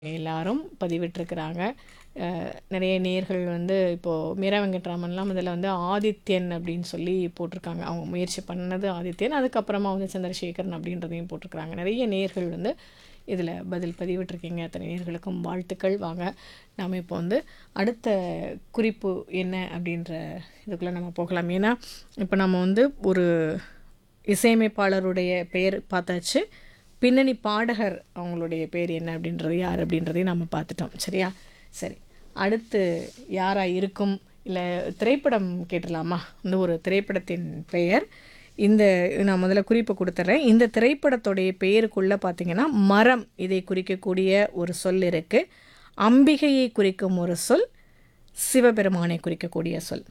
எல்லாரும் பதிவிட்டிருக்கிறாங்க அஹ், நிறைய நேர்கள் வந்து இப்போது மீரா வெங்கட்ராமன்லாம் இதில் வந்து ஆதித்யன் அப்படின்னு சொல்லி போட்டிருக்காங்க அவங்க முயற்சி பண்ணது ஆதித்யன் அதுக்கப்புறமா வந்து சந்திரசேகரன் அப்படின்றதையும் போட்டிருக்கிறாங்க நிறைய நேர்கள் வந்து இதில் பதில் பதிவிட்டிருக்கீங்க அத்தனை நேர்களுக்கும் வாழ்த்துக்கள் வாங்க நாம் இப்போ வந்து அடுத்த குறிப்பு என்ன அப்படின்ற இதுக்குள்ளே நம்ம போகலாம் ஏன்னா இப்போ நம்ம வந்து ஒரு இசையமைப்பாளருடைய பெயர் பார்த்தாச்சு பின்னணி பாடகர் அவங்களுடைய பேர் என்ன அப்படின்றது யார் அப்படின்றதையும் நம்ம பார்த்துட்டோம் சரியா சரி அடுத்து யாராக இருக்கும் இல்லை திரைப்படம் கேட்டுடலாமா இந்த ஒரு திரைப்படத்தின் பெயர் இந்த நான் முதல்ல குறிப்பு கொடுத்துட்றேன் இந்த திரைப்படத்துடைய பெயருக்குள்ளே பார்த்தீங்கன்னா மரம் இதை குறிக்கக்கூடிய ஒரு சொல் இருக்குது அம்பிகையை குறிக்கும் ஒரு சொல் சிவபெருமானை குறிக்கக்கூடிய சொல்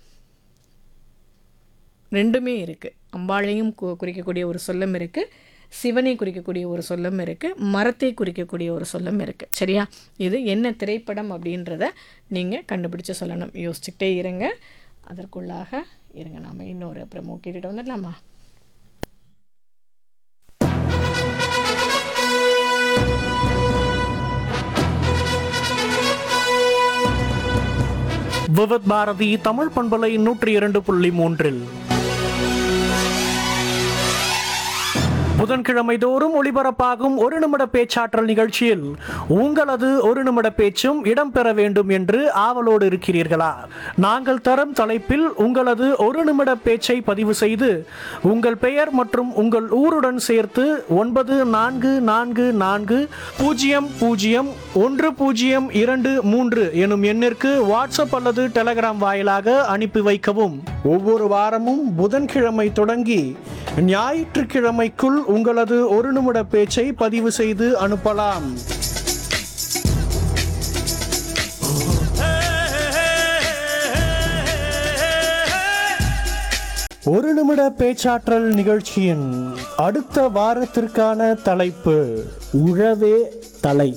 ரெண்டுமே இருக்குது அம்பாளையும் கு- குறிக்கக்கூடிய ஒரு சொல்லும் இருக்குது சிவனை குறிக்கக்கூடிய ஒரு சொல்லும் இருக்குது மரத்தை குறிக்கக்கூடிய ஒரு சொல்லும் இருக்குது சரியா இது என்ன திரைப்படம் அப்படின்றத நீங்கள் கண்டுபிடிச்சு சொல்லணும் யோசிச்சுக்கிட்டே இருங்க அதற்குள்ளாக இருங்க நாம் இன்னொரு ப்ரமோ கேட்டுட்டு வந்துடலாமா விவத் பாரதி தமிழ் பண்பலை நூற்றி இரண்டு புள்ளி மூன்றில் புதன்கிழமை தோறும் ஒளிபரப்பாகும் ஒரு நிமிட பேச்சாற்றல் நிகழ்ச்சியில் உங்களது ஒரு நிமிட பேச்சும் இடம்பெற வேண்டும் என்று ஆவலோடு இருக்கிறீர்களா நாங்கள் தரும் தலைப்பில் உங்களது ஒரு நிமிட பேச்சை பதிவு செய்து உங்கள் பெயர் மற்றும் உங்கள் ஊருடன் சேர்த்து ஒன்பது நான்கு நான்கு நான்கு பூஜ்ஜியம் பூஜ்ஜியம் ஒன்று பூஜ்ஜியம் இரண்டு மூன்று எனும் எண்ணிற்கு வாட்ஸ்அப் அல்லது டெலகிராம் வாயிலாக அனுப்பி வைக்கவும் ஒவ்வொரு வாரமும் புதன்கிழமை தொடங்கி ஞாயிற்றுக்கிழமைக்குள் உங்களது ஒரு நிமிட பேச்சை பதிவு செய்து அனுப்பலாம் ஒரு நிமிட பேச்சாற்றல் நிகழ்ச்சியின் அடுத்த வாரத்திற்கான தலைப்பு உழவே தலை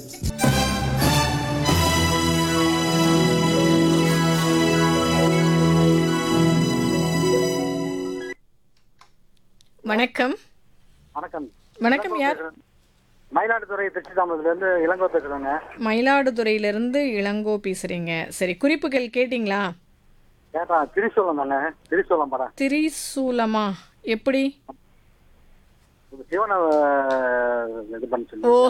வணக்கம் வணக்கம் வணக்கம் யார் மயிலாடுதுறை திருச்சிதாமரத்துலேருந்து இளங்கோ பேசுகிறேங்க மயிலாடுதுறையிலிருந்து இளங்கோ பேசுகிறீங்க சரி குறிப்புகள் கேட்டிங்களா கேட்டா திரிசூலம் தானே திரிசூலம் படம் திரிசூலமா எப்படி இது சிவனை அஹ், இது பண்ண சொல்லி ஓ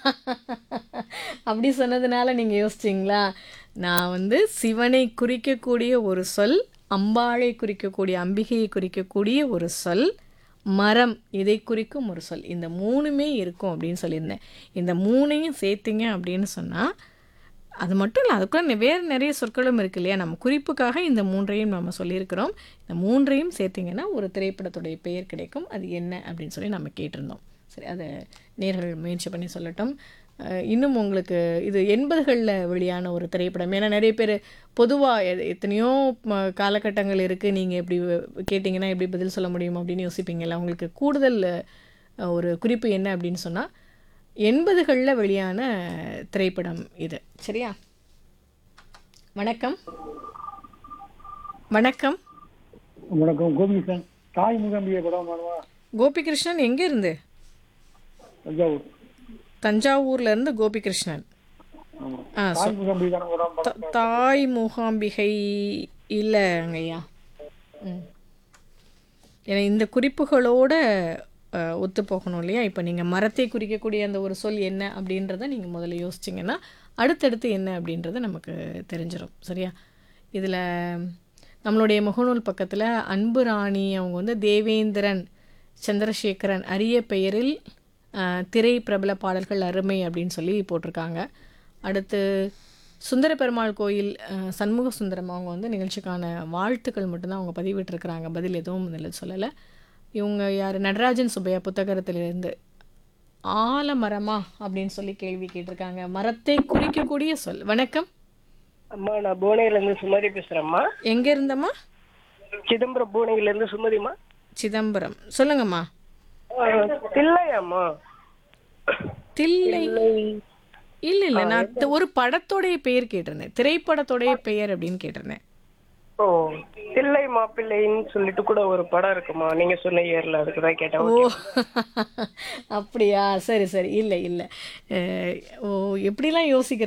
அப்படி சொன்னதுனால நீங்கள் யோசிச்சிங்களா நான் வந்து சிவனை குறிக்கக்கூடிய ஒரு சொல் அம்பாளை குறிக்கக்கூடிய அம்பிகையை குறிக்கக்கூடிய ஒரு சொல் மரம் இதை குறிக்கும் ஒரு சொல் இந்த மூணுமே இருக்கும் அப்படின்னு சொல்லியிருந்தேன் இந்த மூணையும் சேர்த்திங்க அப்படின்னு சொன்னால் அது மட்டும் இல்லை அதுக்குள்ள வேறு நிறைய சொற்களும் இருக்கு இல்லையா நம்ம குறிப்புக்காக இந்த மூன்றையும் நம்ம சொல்லியிருக்கிறோம் இந்த மூன்றையும் சேர்த்திங்கன்னா ஒரு திரைப்படத்துடைய பெயர் கிடைக்கும் அது என்ன அப்படின்னு சொல்லி நம்ம கேட்டிருந்தோம் சரி அதை நேர்கள் முயற்சி பண்ணி சொல்லட்டும் அஹ் இன்னும் உங்களுக்கு இது எண்பதுகளில் வெளியான ஒரு திரைப்படம் ஏன்னா நிறைய பேர் பொதுவாக எத்தனையோ ம- காலகட்டங்கள் இருக்குது நீங்கள் எப்படி கேட்டிங்கன்னா எப்படி பதில் சொல்ல முடியும் அப்படின்னு யோசிப்பீங்கல்ல உங்களுக்கு கூடுதல் அஹ், ஒரு குறிப்பு என்ன அப்படின்னு சொன்னால் எண்பதுகளில் வெளியான திரைப்படம் இது சரியா வணக்கம் வணக்கம் வணக்கம் கோபிகிருஷ்ணன் தாய் முகம்பிய படம் பண்ணுவா கோபிகிருஷ்ணன் எங்கே இருந்து தஞ்சாவூர் தஞ்சாவூர்ல இருந்து கோபிகிருஷ்ணன் ஆமா ஆ சொ- தாய் முகம்பி தானே படம் த- தாய் மூகாம்பிகை இல்லைங்கய்யா ம் ஏன்னா இந்த குறிப்புகளோட அஹ், ஒத்து போகணும் இல்லையா இப்போ நீங்கள் மரத்தை குறிக்கக்கூடிய அந்த ஒரு சொல் என்ன அப்படின்றத நீங்கள் முதல்ல யோசிச்சிங்கன்னா அடுத்தடுத்து என்ன அப்படின்றது நமக்கு தெரிஞ்சிடும் சரியா இதில் நம்மளுடைய முகநூல் பக்கத்தில் அன்பு ராணி அவங்க வந்து தேவேந்திரன் சந்திரசேகரன் அரிய பெயரில் அஹ், திரை பிரபல பாடல்கள் அருமை அப்படின்னு சொல்லி போட்டிருக்காங்க அடுத்து சுந்தர பெருமாள் கோயில் அஹ், சண்முக சுந்தரம் அவங்க வந்து நிகழ்ச்சிக்கான வாழ்த்துக்கள் மட்டும்தான் அவங்க பதிவிட்டிருக்கிறாங்க பதில் எதுவும் இதில் சொல்லலை இவங்க யார் நடராஜன் சுப்பையா புத்தகத்திலிருந்து ஆலமரமா அப்படின்னு சொல்லி கேள்வி கேட்டிருக்காங்க மரத்தை குறிக்கக்கூடிய சொல் வணக்கம் அம்மா நான் புவனகிரில இருந்து சுமதி பேசுறேம்மா எங்க இருந்தம்மா சிதம்பரம் புவனகிரில இருந்து சுமதிமா சிதம்பரம் சொல்லுங்கம்மா தில்லையாம்மா தில்லை இல்ல இல்ல நான் தி- ஒரு படத்தோடைய பெயர் கேட்டிருந்தேன் திரைப்படத்தோடைய பெயர் அப்படின்னு கேட்டிருந்தேன் ஓ தில்லை மாப்பிள்ளைன்னு சொல்லிட்டு கூட ஒரு படம் இருக்குமா நீங்க சொன்ன இயர்ல அதுக்கு தான் கேட்டேன் ஓ okay. அப்படியா சரி சரி இல்லை இல்லை அஹ், ஓ எப்படிலாம் யோசிக்கிற